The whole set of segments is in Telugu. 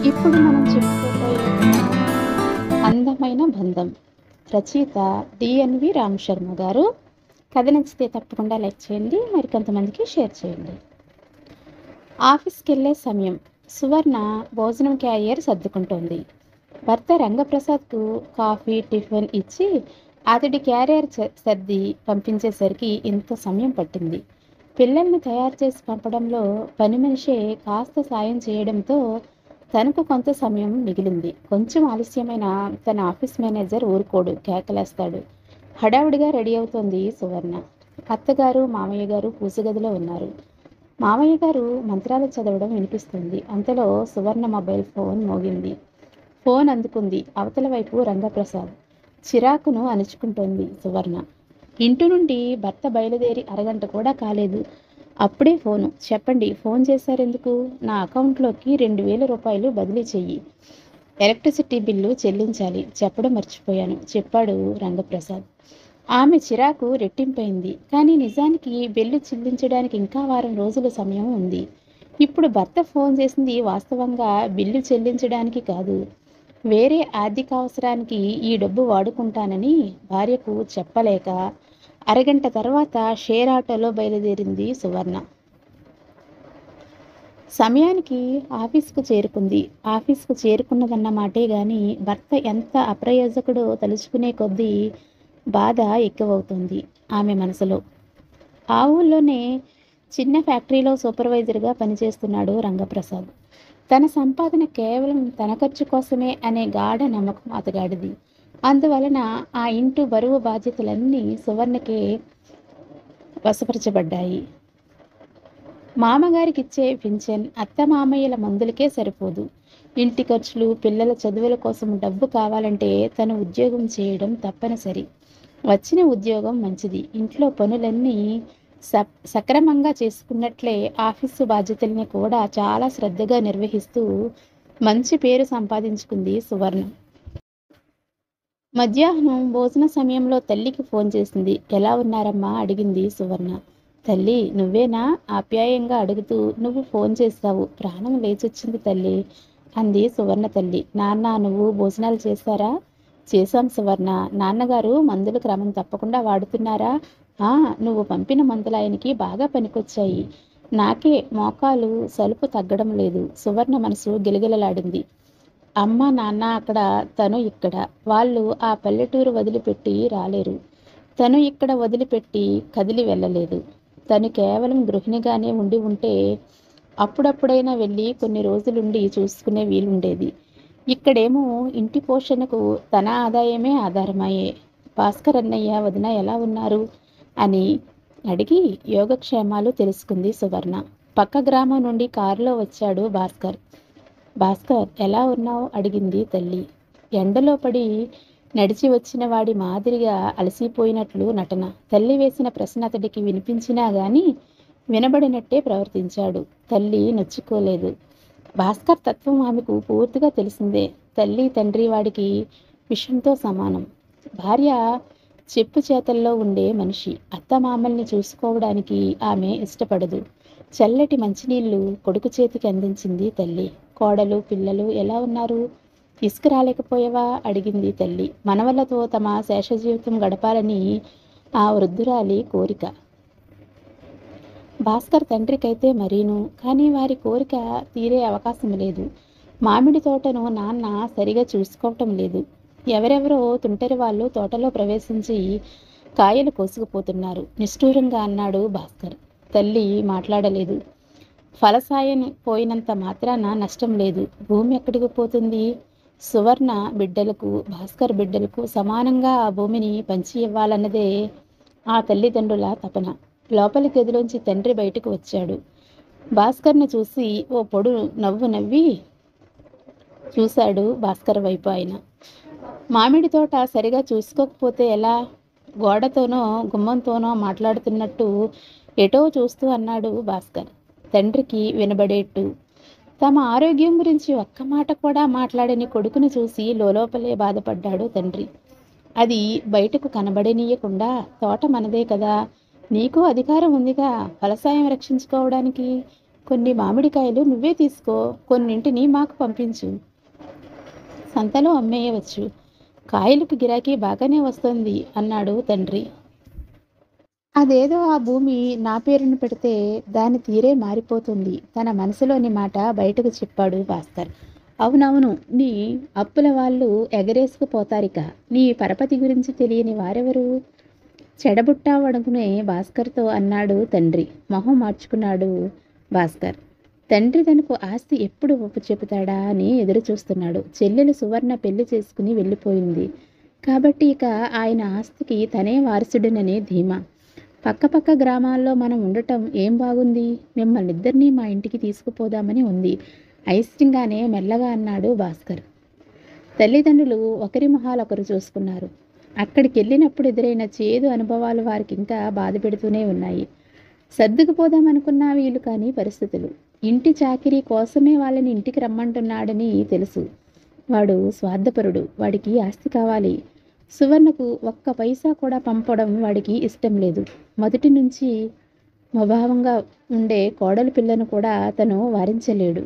ఇప్పుడు మనం చెప్పుకోబోయే అందమైన బంధం రచయిత డిఎన్వి రామ్ శర్మ గారు కథ నచ్చితే తప్పకుండా లైక్ చేయండి మరి కొంతమందికి షేర్ చేయండి ఆఫీస్కి వెళ్ళే సమయం సువర్ణ భోజనం క్యారియర్ సర్దుకుంటోంది భర్త రంగప్రసాద్కు కాఫీ టిఫిన్ ఇచ్చి అతడి క్యారియర్ చ- సర్ది పంపించేసరికి ఇంత సమయం పట్టింది పిల్లల్ని తయారు చేసి పంపడంలో పని మనిషే కాస్త సాయం చేయడంతో తనకు కొంత సమయం మిగిలింది కొంచెం ఆలస్యమైన తన ఆఫీస్ మేనేజర్ ఊరుకోడు కేకలేస్తాడు హడావుడిగా రెడీ అవుతోంది సువర్ణ అత్తగారు మామయ్య గారు పూజగదిలో ఉన్నారు మామయ్య గారు మంత్రాలు చదవడం వినిపిస్తుంది అంతలో సువర్ణ మొబైల్ ఫోన్ మోగింది ఫోన్ అందుకుంది అవతల వైపు రంగప్రసాద్ చిరాకును అణుచుకుంటోంది సువర్ణ ఇంటి నుండి భర్త బయలుదేరి అరగంట కూడా కాలేదు అప్పుడే ఫోను చెప్పండి ఫోన్ చేశారెందుకు నా అకౌంట్లోకి రెండు వేల రూపాయలు బదిలీ చెయ్యి ఎలక్ట్రిసిటీ బిల్లు చెల్లించాలి చెప్పడం మర్చిపోయాను చెప్పాడు రంగప్రసాద్ ఆమె చిరాకు రెట్టింపైంది కానీ నిజానికి బిల్లు చెల్లించడానికి ఇంకా వారం రోజుల సమయం ఉంది ఇప్పుడు భర్త ఫోన్ చేసింది వాస్తవంగా బిల్లు చెల్లించడానికి కాదు వేరే ఆర్థిక అవసరానికి ఈ డబ్బు వాడుకుంటానని భార్యకు చెప్పలేక అరగంట తర్వాత షేర్ ఆటోలో బయలుదేరింది సువర్ణ సమయానికి ఆఫీస్కు చేరుకుంది ఆఫీస్కు చేరుకున్నదన్న మాటే గాని భర్త ఎంత అప్రయోజకుడో తలుచుకునే కొద్దీ బాధ ఎక్కువవుతుంది ఆమె మనసులో ఆ ఊళ్ళోనే చిన్న ఫ్యాక్టరీలో సూపర్వైజర్గా పనిచేస్తున్నాడు రంగప్రసాద్ తన సంపాదన కేవలం తన ఖర్చు కోసమే అనే గాఢ నమ్మకం అతగాడిది అందువలన ఆ ఇంటి బరువు బాధ్యతలన్నీ సువర్ణకే వశపరచబడ్డాయి మామగారికి ఇచ్చే పింఛన్ అత్త మామయ్యల మందులకే సరిపోదు ఇంటి ఖర్చులు పిల్లల చదువుల కోసం డబ్బు కావాలంటే తను ఉద్యోగం చేయడం తప్పనిసరి వచ్చిన ఉద్యోగం మంచిది ఇంట్లో పనులన్నీ స సక్రమంగా చేసుకున్నట్లే ఆఫీసు బాధ్యతల్ని కూడా చాలా శ్రద్ధగా నిర్వహిస్తూ మంచి పేరు సంపాదించుకుంది సువర్ణ మధ్యాహ్నం భోజన సమయంలో తల్లికి ఫోన్ చేసింది ఎలా ఉన్నారమ్మా అడిగింది సువర్ణ తల్లి నువ్వేనా ఆప్యాయంగా అడుగుతూ నువ్వు ఫోన్ చేస్తావు ప్రాణం లేచొచ్చింది తల్లి అంది సువర్ణ తల్లి నాన్న నువ్వు భోజనాలు చేస్తారా చేశాం సువర్ణ నాన్నగారు మందులు క్రమం తప్పకుండా వాడుతున్నారా ఆ నువ్వు పంపిన మందులు ఆయనకి బాగా పనికొచ్చాయి నాకే మోకాలు సలుపు తగ్గడం లేదు సువర్ణ మనసు గిలగిలలాడింది అమ్మ నాన్న అక్కడ తను ఇక్కడ వాళ్ళు ఆ పల్లెటూరు వదిలిపెట్టి రాలేరు తను ఇక్కడ వదిలిపెట్టి కదిలి వెళ్ళలేదు తను కేవలం గృహిణిగానే ఉండి ఉంటే అప్పుడప్పుడైనా వెళ్ళి కొన్ని రోజులుండి చూసుకునే వీలుండేది ఇక్కడేమో ఇంటి పోషణకు తన ఆదాయమే ఆధారమయ్యే భాస్కర్ అన్నయ్య వదిన ఎలా ఉన్నారు అని అడిగి యోగక్షేమాలు తెలుసుకుంది సువర్ణ పక్క గ్రామం నుండి కారులో వచ్చాడు భాస్కర్ భాస్కర్ ఎలా ఉన్నావు అడిగింది తల్లి ఎండలో పడి నడిచి వచ్చిన వాడి మాదిరిగా అలసిపోయినట్లు నటన తల్లి వేసిన ప్రశ్న అతడికి వినిపించినా గాని వినబడినట్టే ప్రవర్తించాడు తల్లి నొచ్చుకోలేదు భాస్కర్ తత్వం ఆమెకు పూర్తిగా తెలిసిందే తల్లి తండ్రి వాడికి విషంతో సమానం భార్య చెప్పు చేతల్లో ఉండే మనిషి అత్తమామల్ని చూసుకోవడానికి ఆమె ఇష్టపడదు చల్లటి మంచినీళ్లు కొడుకు చేతికి అందించింది తల్లి కోడలు పిల్లలు ఎలా ఉన్నారు తీసుకురాలేకపోయావా అడిగింది తల్లి మనవలతో తమ శేష జీవితం గడపాలని ఆ వృద్ధురాలి కోరిక భాస్కర్ తండ్రికైతే మరీను కానీ వారి కోరిక తీరే అవకాశం లేదు మామిడి తోటను నాన్న సరిగా చూసుకోవటం లేదు ఎవరెవరో తుంటరి వాళ్ళు తోటలో ప్రవేశించి కాయలు కోసుకుపోతున్నారు నిష్ఠూరంగా అన్నాడు భాస్కర్ తల్లి మాట్లాడలేదు ఫలసాయం పోయినంత మాత్రాన నష్టం లేదు భూమి ఎక్కడికి పోతుంది సువర్ణ బిడ్డలకు భాస్కర్ బిడ్డలకు సమానంగా ఆ భూమిని పంచి ఇవ్వాలన్నదే ఆ తల్లిదండ్రుల తపన లోపలి గదిలోంచి తండ్రి బయటకు వచ్చాడు భాస్కర్ను చూసి ఓ పొడు నవ్వు నవ్వి చూశాడు భాస్కర్ వైపు ఆయన మామిడి తోట సరిగా చూసుకోకపోతే ఎలా గోడతోనో గుమ్మంతోనో మాట్లాడుతున్నట్టు ఎటో చూస్తూ అన్నాడు భాస్కర్ తండ్రికి వినబడేట్టు తమ ఆరోగ్యం గురించి ఒక్క మాట కూడా మాట్లాడని కొడుకును చూసి లోలోపలే బాధపడ్డాడు తండ్రి అది బయటకు కనబడనీయకుండా తోట మనదే కదా నీకు అధికారం ఉందిగా ఫలసాయం రక్షించుకోవడానికి కొన్ని మామిడికాయలు నువ్వే తీసుకో కొన్నింటిని మాకు పంపించు సంతలో అమ్మేయవచ్చు కాయలకు గిరాకీ బాగానే వస్తుంది అన్నాడు తండ్రి అదేదో ఆ భూమి నా పేరును పెడితే దాని తీరే మారిపోతుంది తన మనసులోని మాట బయటకు చెప్పాడు భాస్కర్ అవునవును నీ అప్పుల వాళ్ళు ఎగరేసుకుపోతారిక నీ పరపతి గురించి తెలియని వారెవరు చెడబుట్టావనుకునే భాస్కర్తో అన్నాడు తండ్రి మొహం మార్చుకున్నాడు భాస్కర్ తండ్రి తనకు ఆస్తి ఎప్పుడు ఒప్పు చెబుతాడా అని ఎదురు చూస్తున్నాడు చెల్లెలు సువర్ణ పెళ్లి చేసుకుని వెళ్ళిపోయింది కాబట్టి ఇక ఆయన ఆస్తికి తనే వారసుడిననే ధీమా పక్కపక్క గ్రామాల్లో మనం ఉండటం ఏం బాగుంది మిమ్మల్ని ఇద్దరినీ మా ఇంటికి తీసుకుపోదామని ఉంది అయిష్టంగానే మెల్లగా అన్నాడు భాస్కర్ తల్లిదండ్రులు ఒకరి మొహాలు ఒకరు చూసుకున్నారు అక్కడికి వెళ్ళినప్పుడు ఎదురైన చేదు అనుభవాలు వారికి ఇంకా బాధ పెడుతూనే ఉన్నాయి సర్దుకుపోదామనుకున్నా వీలు కానీ పరిస్థితులు ఇంటి చాకిరీ కోసమే వాళ్ళని ఇంటికి రమ్మంటున్నాడని తెలుసు వాడు స్వార్థపరుడు వాడికి ఆస్తి కావాలి సువర్ణకు ఒక్క పైసా కూడా పంపడం వాడికి ఇష్టం లేదు మొదటి నుంచి స్వభావంగా ఉండే కోడలి పిల్లను కూడా తను వారించలేడు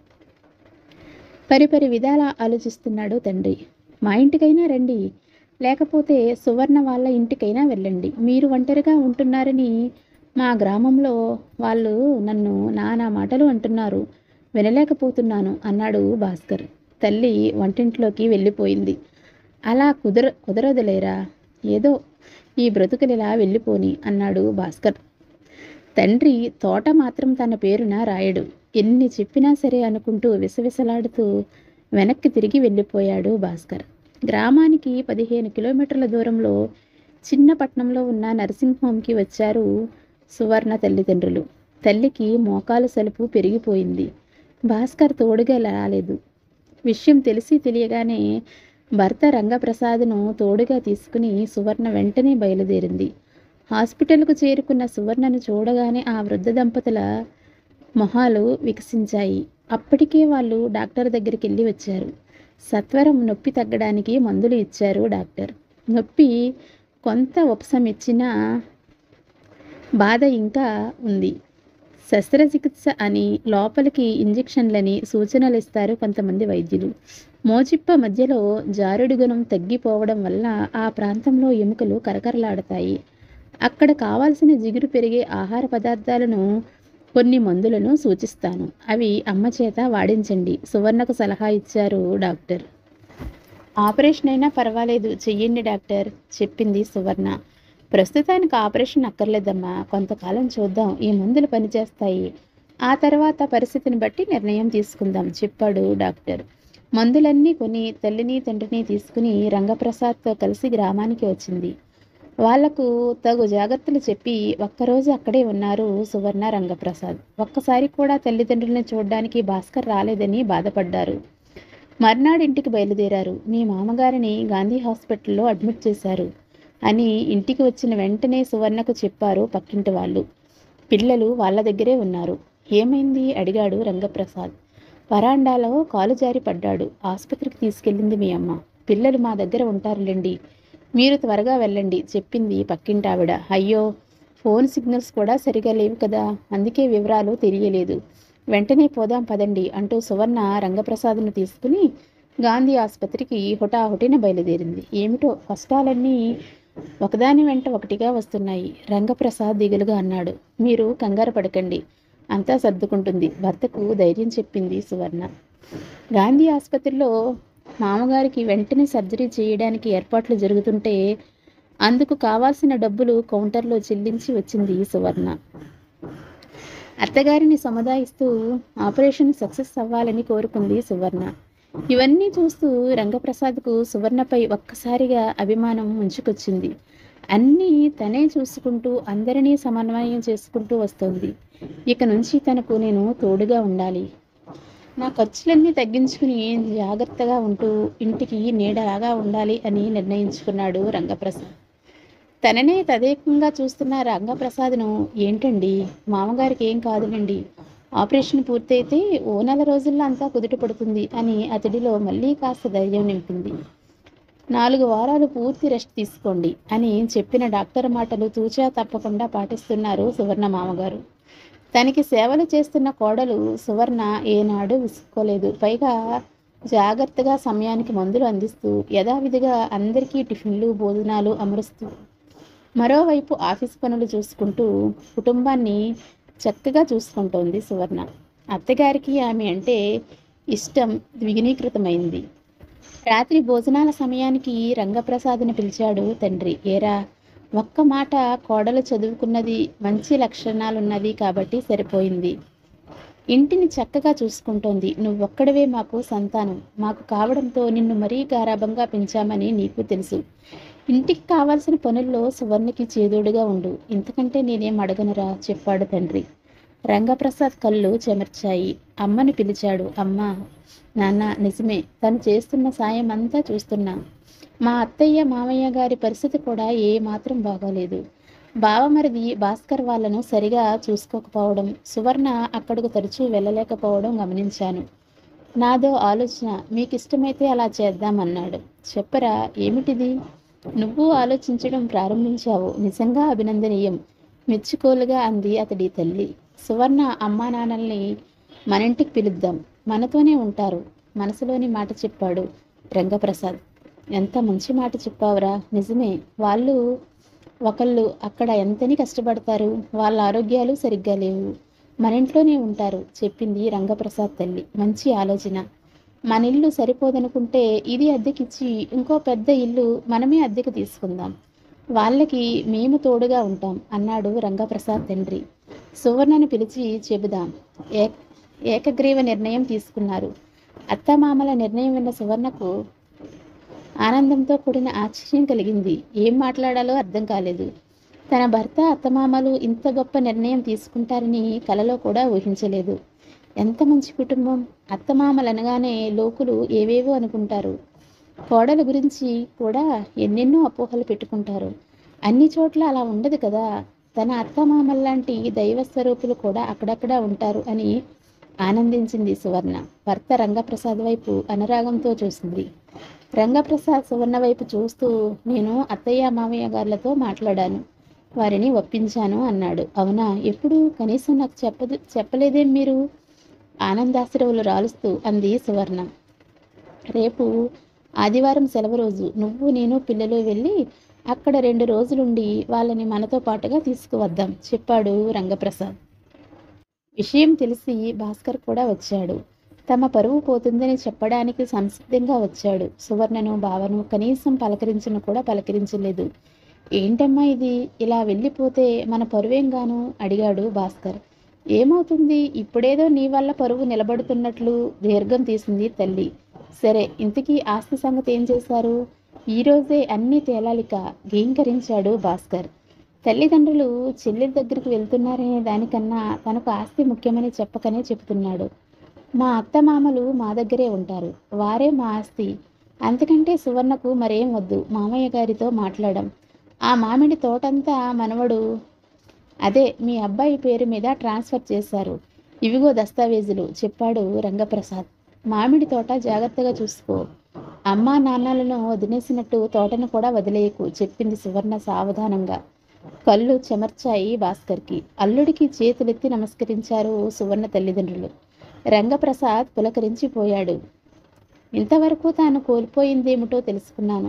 పరిపరి విధాల ఆలోచిస్తున్నాడు తండ్రి మా ఇంటికైనా రండి లేకపోతే సువర్ణ వాళ్ళ ఇంటికైనా వెళ్ళండి మీరు ఒంటరిగా ఉంటున్నారని మా గ్రామంలో వాళ్ళు నన్ను నానా మాటలు అంటున్నారు వినలేకపోతున్నాను అన్నాడు భాస్కర్ తల్లి వంటింట్లోకి వెళ్ళిపోయింది అలా కుదర కుదరదులేరా ఏదో ఈ బ్రతుకులిలా వెళ్ళిపోని అన్నాడు భాస్కర్ తండ్రి తోట మాత్రం తన పేరున రాయడు ఎన్ని చెప్పినా సరే అనుకుంటూ విసవిసలాడుతూ వెనక్కి తిరిగి వెళ్ళిపోయాడు భాస్కర్ గ్రామానికి పదిహేను కిలోమీటర్ల దూరంలో చిన్న పట్నంలో ఉన్న నర్సింగ్ హోమ్కి వచ్చారు సువర్ణ తల్లిదండ్రులు తల్లికి మోకాలు సలుపు పెరిగిపోయింది భాస్కర్ తోడుగా రాలేదు విషయం తెలిసి తెలియగానే భర్త రంగప్రసాద్ను తోడుగా తీసుకుని సువర్ణ వెంటనే బయలుదేరింది హాస్పిటల్కు చేరుకున్న సువర్ణను చూడగానే ఆ వృద్ధ దంపతుల మొహాలు వికసించాయి అప్పటికే వాళ్ళు డాక్టర్ దగ్గరికి వెళ్ళి వచ్చారు సత్వరం నొప్పి తగ్గడానికి మందులు ఇచ్చారు డాక్టర్ నొప్పి కొంత ఉపశమిచ్చినా బాధ ఇంకా ఉంది శస్త్రచికిత్స అని లోపలికి ఇంజెక్షన్లని సూచనలు ఇస్తారు కొంతమంది వైద్యులు మోచిప్ప మధ్యలో జారుడు గుణం తగ్గిపోవడం వల్ల ఆ ప్రాంతంలో ఎముకలు కరకరలాడతాయి అక్కడ కావాల్సిన జిగురు పెరిగే ఆహార పదార్థాలను కొన్ని మందులను సూచిస్తాను అవి అమ్మ చేత వాడించండి సువర్ణకు సలహా ఇచ్చారు డాక్టర్ ఆపరేషన్ అయినా పర్వాలేదు చెయ్యండి డాక్టర్ చెప్పింది సువర్ణ ప్రస్తుతానికి ఆపరేషన్ అక్కర్లేదమ్మా కొంతకాలం చూద్దాం ఈ మందులు పనిచేస్తాయి ఆ తర్వాత పరిస్థితిని బట్టి నిర్ణయం తీసుకుందాం చెప్పాడు డాక్టర్ మందులన్నీ కొని తల్లిని తండ్రిని తీసుకుని రంగప్రసాద్తో కలిసి గ్రామానికి వచ్చింది వాళ్లకు తగు జాగ్రత్తలు చెప్పి ఒక్కరోజు అక్కడే ఉన్నారు సువర్ణ రంగప్రసాద్ ఒక్కసారి కూడా తల్లిదండ్రులను చూడడానికి భాస్కర్ రాలేదని బాధపడ్డారు మర్నాడు ఇంటికి బయలుదేరారు మీ మామగారిని గాంధీ హాస్పిటల్లో అడ్మిట్ చేశారు అని ఇంటికి వచ్చిన వెంటనే సువర్ణకు చెప్పారు పక్కింటి వాళ్ళు పిల్లలు వాళ్ళ దగ్గరే ఉన్నారు ఏమైంది అడిగాడు రంగప్రసాద్ వరాండాలో కాలు జారి పడ్డాడు ఆసుపత్రికి తీసుకెళ్ళింది మీ అమ్మ పిల్లలు మా దగ్గర ఉంటారులేండి మీరు త్వరగా వెళ్ళండి చెప్పింది పక్కింటావిడ అయ్యో ఫోన్ సిగ్నల్స్ కూడా సరిగా లేవు కదా అందుకే వివరాలు తెలియలేదు వెంటనే పోదాం పదండి అంటూ సువర్ణ రంగప్రసాద్ను తీసుకుని గాంధీ ఆసుపత్రికి హుటాహుటిన బయలుదేరింది ఏమిటో కష్టాలన్నీ ఒకదాని వెంట ఒకటిగా వస్తున్నాయి రంగప్రసాద్ దిగులుగా అన్నాడు మీరు కంగారు పడకండి అంతా సర్దుకుంటుంది భర్తకు ధైర్యం చెప్పింది సువర్ణ గాంధీ ఆసుపత్రిలో మామగారికి వెంటనే సర్జరీ చేయడానికి ఏర్పాట్లు జరుగుతుంటే అందుకు కావాల్సిన డబ్బులు కౌంటర్లో చెల్లించి వచ్చింది సువర్ణ అత్తగారిని సముదాయిస్తూ ఆపరేషన్ సక్సెస్ అవ్వాలని కోరుకుంది సువర్ణ ఇవన్నీ చూస్తూ రంగప్రసాద్కు సువర్ణపై ఒక్కసారిగా అభిమానం ముంచుకొచ్చింది అన్నీ తనే చూసుకుంటూ అందరినీ సమన్వయం చేసుకుంటూ వస్తోంది ఇక నుంచి తనకు నేను తోడుగా ఉండాలి నా ఖర్చులన్నీ తగ్గించుకుని జాగ్రత్తగా ఉంటూ ఇంటికి నీడలాగా ఉండాలి అని నిర్ణయించుకున్నాడు రంగప్రసాద్ తననే తదేకంగా చూస్తున్న రంగప్రసాద్ను ఏంటండి మామగారికి ఏం కాదులండి ఆపరేషన్ పూర్తయితే ఓ నెల రోజుల్లో అంతా కుదుట పడుతుంది అని అతడిలో మళ్ళీ కాస్త ధైర్యం నింపింది నాలుగు వారాలు పూర్తి రెస్ట్ తీసుకోండి అని చెప్పిన డాక్టర్ మాటలు తూచా తప్పకుండా పాటిస్తున్నారు సువర్ణ మామగారు తనకి సేవలు చేస్తున్న కోడలు సువర్ణ ఏనాడు విసుక్కోలేదు పైగా జాగ్రత్తగా సమయానికి మందులు అందిస్తూ యథావిధిగా అందరికీ టిఫిన్లు భోజనాలు అమరుస్తూ మరోవైపు ఆఫీస్ పనులు చూసుకుంటూ కుటుంబాన్ని చక్కగా చూసుకుంటోంది సువర్ణ అత్తగారికి ఆమె అంటే ఇష్టం ద్విగుణీకృతమైంది రాత్రి భోజనాల సమయానికి రంగప్రసాద్ని పిలిచాడు తండ్రి ఏరా ఒక్క మాట కోడలు చదువుకున్నది మంచి లక్షణాలున్నది కాబట్టి సరిపోయింది ఇంటిని చక్కగా చూసుకుంటోంది నువ్వొక్కడవే మాకు సంతానం మాకు కావడంతో నిన్ను మరీ గారాభంగా పెంచామని నీకు తెలుసు ఇంటికి కావాల్సిన పనుల్లో సువర్ణకి చేదోడుగా ఉండు ఇంతకంటే నేనేం అడగనురా చెప్పాడు తండ్రి రంగప్రసాద్ కళ్ళు చెమర్చాయి అమ్మని పిలిచాడు అమ్మ నాన్న నిజమే తను చేస్తున్న సాయం అంతా చూస్తున్నా మా అత్తయ్య మామయ్య గారి పరిస్థితి కూడా ఏ మాత్రం బాగోలేదు బావమరిది భాస్కర్ వాళ్ళను సరిగా చూసుకోకపోవడం సువర్ణ అక్కడకు తరచూ వెళ్ళలేకపోవడం గమనించాను నాదో ఆలోచన మీకు ఇష్టమైతే అలా చేద్దామన్నాడు చెప్పరా ఏమిటిది నువ్వు ఆలోచించడం ప్రారంభించావు నిజంగా అభినందనీయం మెచ్చుకోలుగా అంది అతడి తల్లి సువర్ణ అమ్మా నాన్నల్ని మన ఇంటికి పిలుద్దాం మనతోనే ఉంటారు మనసులోని మాట చెప్పాడు రంగప్రసాద్ ఎంత మంచి మాట చెప్పావురా నిజమే వాళ్ళు ఒకళ్ళు అక్కడ ఎంతని కష్టపడతారు వాళ్ళ ఆరోగ్యాలు సరిగ్గా లేవు మన ఇంట్లోనే ఉంటారు చెప్పింది రంగప్రసాద్ తల్లి మంచి ఆలోచన మన ఇల్లు సరిపోదనుకుంటే ఇది అద్దెకిచ్చి ఇంకో పెద్ద ఇల్లు మనమే అద్దెకు తీసుకుందాం వాళ్ళకి మేము తోడుగా ఉంటాం అన్నాడు రంగప్రసాద్ తండ్రి సువర్ణను పిలిచి చెబుదాం ఏ ఏకగ్రీవ నిర్ణయం తీసుకున్నారు అత్తమామల నిర్ణయం విన్న సువర్ణకు ఆనందంతో కూడిన ఆశ్చర్యం కలిగింది ఏం మాట్లాడాలో అర్థం కాలేదు తన భర్త అత్తమామలు ఇంత గొప్ప నిర్ణయం తీసుకుంటారని కలలో కూడా ఊహించలేదు ఎంత మంచి కుటుంబం అత్తమామలు అనగానే లోకులు ఏవేవో అనుకుంటారు కోడల గురించి కూడా ఎన్నెన్నో అపోహలు పెట్టుకుంటారు అన్ని చోట్ల అలా ఉండదు కదా తన అత్తమామల్లాంటి దైవ స్వరూపులు కూడా అక్కడక్కడ ఉంటారు అని ఆనందించింది సువర్ణ భర్త రంగప్రసాద్ వైపు అనురాగంతో చూసింది రంగప్రసాద్ సువర్ణ వైపు చూస్తూ నేను అత్తయ్య మామయ్య గారులతో మాట్లాడాను వారిని ఒప్పించాను అన్నాడు అవునా ఎప్పుడు కనీసం నాకు చెప్పదు చెప్పలేదేం మీరు ఆనందాశ్రవులు రాలుస్తూ అంది సువర్ణ రేపు ఆదివారం సెలవు రోజు నువ్వు నేను పిల్లలు వెళ్ళి అక్కడ రెండు రోజులుండి వాళ్ళని మనతో పాటుగా తీసుకువద్దాం చెప్పాడు రంగప్రసాద్ విషయం తెలిసి భాస్కర్ కూడా వచ్చాడు తమ పరువు పోతుందని చెప్పడానికి సంసిద్ధంగా వచ్చాడు సువర్ణను భావను కనీసం పలకరించను కూడా పలకరించలేదు ఏంటమ్మా ఇది ఇలా వెళ్ళిపోతే మన పరువేం గాను అడిగాడు భాస్కర్ ఏమవుతుంది ఇప్పుడేదో నీ వల్ల పరువు నిలబడుతున్నట్లు దీర్ఘం తీసింది తల్లి సరే ఇంతకీ ఆస్తి సంగతి ఏం చేశారు ఈరోజే అన్నీ తేలాలిక గీంకరించాడు భాస్కర్ తల్లిదండ్రులు చెల్లి దగ్గరికి వెళ్తున్నారనే దానికన్నా తనకు ఆస్తి ముఖ్యమని చెప్పకనే చెబుతున్నాడు మా అత్తమామలు మా దగ్గరే ఉంటారు వారే మా ఆస్తి అంతకంటే సువర్ణకు మరేం వద్దు మామయ్య గారితో మాట్లాడడం ఆ మామిడి తోటంతా మనవడు అదే మీ అబ్బాయి పేరు మీద ట్రాన్స్ఫర్ చేశారు ఇవిగో దస్తావేజులు చెప్పాడు రంగప్రసాద్ మామిడి తోట జాగ్రత్తగా చూసుకో అమ్మా నాన్నలను వదిలేసినట్టు తోటను కూడా వదిలేయకు చెప్పింది సువర్ణ సావధానంగా కళ్ళు చెమర్చాయి భాస్కర్కి అల్లుడికి చేతులెత్తి నమస్కరించారు సువర్ణ తల్లిదండ్రులు రంగప్రసాద్ పులకరించిపోయాడు ఇంతవరకు తాను కోల్పోయిందేమిటో తెలుసుకున్నాను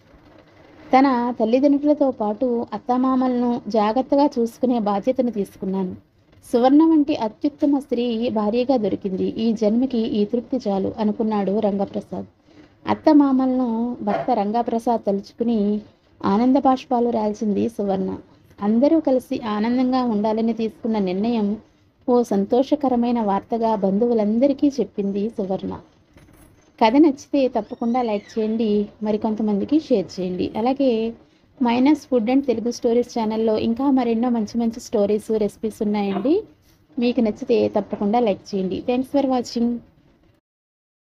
తన తల్లిదండ్రులతో పాటు అత్తమామలను జాగ్రత్తగా చూసుకునే బాధ్యతను తీసుకున్నాను సువర్ణ వంటి అత్యుత్తమ స్త్రీ భార్యగా దొరికింది ఈ జన్మకి ఈ తృప్తి చాలు అనుకున్నాడు రంగప్రసాద్ అత్తమామలను భర్త రంగప్రసాద్ తలుచుకుని ఆనంద బాష్పాలు రాల్చింది సువర్ణ అందరూ కలిసి ఆనందంగా ఉండాలని తీసుకున్న నిర్ణయం ఓ సంతోషకరమైన వార్తగా బంధువులందరికీ చెప్పింది సువర్ణ కథ నచ్చితే తప్పకుండా లైక్ చేయండి మరికొంతమందికి షేర్ చేయండి అలాగే మైనస్ ఫుడ్ అండ్ తెలుగు స్టోరీస్ ఛానల్లో ఇంకా మరెన్నో మంచి మంచి స్టోరీస్ రెసిపీస్ ఉన్నాయండి మీకు నచ్చితే తప్పకుండా లైక్ చేయండి థ్యాంక్స్ ఫర్ వాచింగ్